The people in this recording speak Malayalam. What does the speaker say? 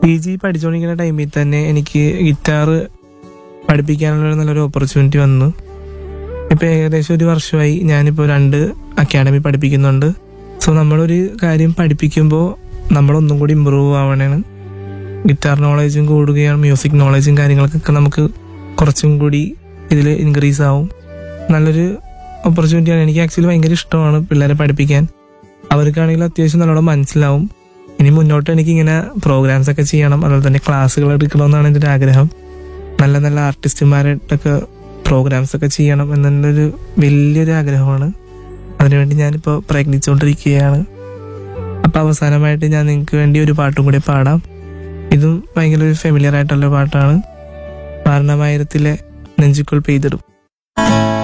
പി ജി പഠിച്ചുകൊണ്ടിരിക്കുന്ന ടൈമിൽ തന്നെ എനിക്ക് ഗിറ്റാർ പഠിപ്പിക്കാനുള്ള നല്ലൊരു ഓപ്പർച്യൂണിറ്റി വന്നു ഇപ്പൊ ഏകദേശം ഒരു വർഷമായി ഞാനിപ്പോൾ രണ്ട് അക്കാഡമി പഠിപ്പിക്കുന്നുണ്ട് സോ നമ്മളൊരു കാര്യം പഠിപ്പിക്കുമ്പോൾ നമ്മളൊന്നും കൂടി ഇമ്പ്രൂവ് ആവണേണ് ഗിറ്റാർ നോളജും കൂടുകയാണ് മ്യൂസിക് നോളജും കാര്യങ്ങൾക്കൊക്കെ നമുക്ക് കുറച്ചും കൂടി ഇതിൽ ഇൻക്രീസ് ആവും നല്ലൊരു ഓപ്പർച്യൂണിറ്റിയാണ് എനിക്ക് ആക്ച്വലി ഭയങ്കര ഇഷ്ടമാണ് പിള്ളേരെ പഠിപ്പിക്കാൻ അവർക്കാണെങ്കിൽ അത്യാവശ്യം നല്ലോണം മനസ്സിലാവും ഇനി മുന്നോട്ട് എനിക്ക് ഇങ്ങനെ പ്രോഗ്രാംസ് ഒക്കെ ചെയ്യണം അതുപോലെ തന്നെ ക്ലാസ്സുകൾ എടുക്കണമെന്നാണ് എൻ്റെ ഒരു ആഗ്രഹം നല്ല നല്ല ആർട്ടിസ്റ്റുമാരായിട്ടൊക്കെ പ്രോഗ്രാംസ് ഒക്കെ ചെയ്യണം എന്നുള്ളൊരു വലിയൊരു ആഗ്രഹമാണ് അതിനുവേണ്ടി ഞാനിപ്പോൾ പ്രയത്നിച്ചുകൊണ്ടിരിക്കുകയാണ് അപ്പം അവസാനമായിട്ട് ഞാൻ നിങ്ങൾക്ക് വേണ്ടി ഒരു പാട്ടും കൂടി പാടാം ഇതും ഭയങ്കര ഒരു ഫെമിലിയർ ആയിട്ടുള്ള പാട്ടാണ് വാരണമായിരത്തിലെ നെഞ്ചുക്കുൾ പെയ്തിടും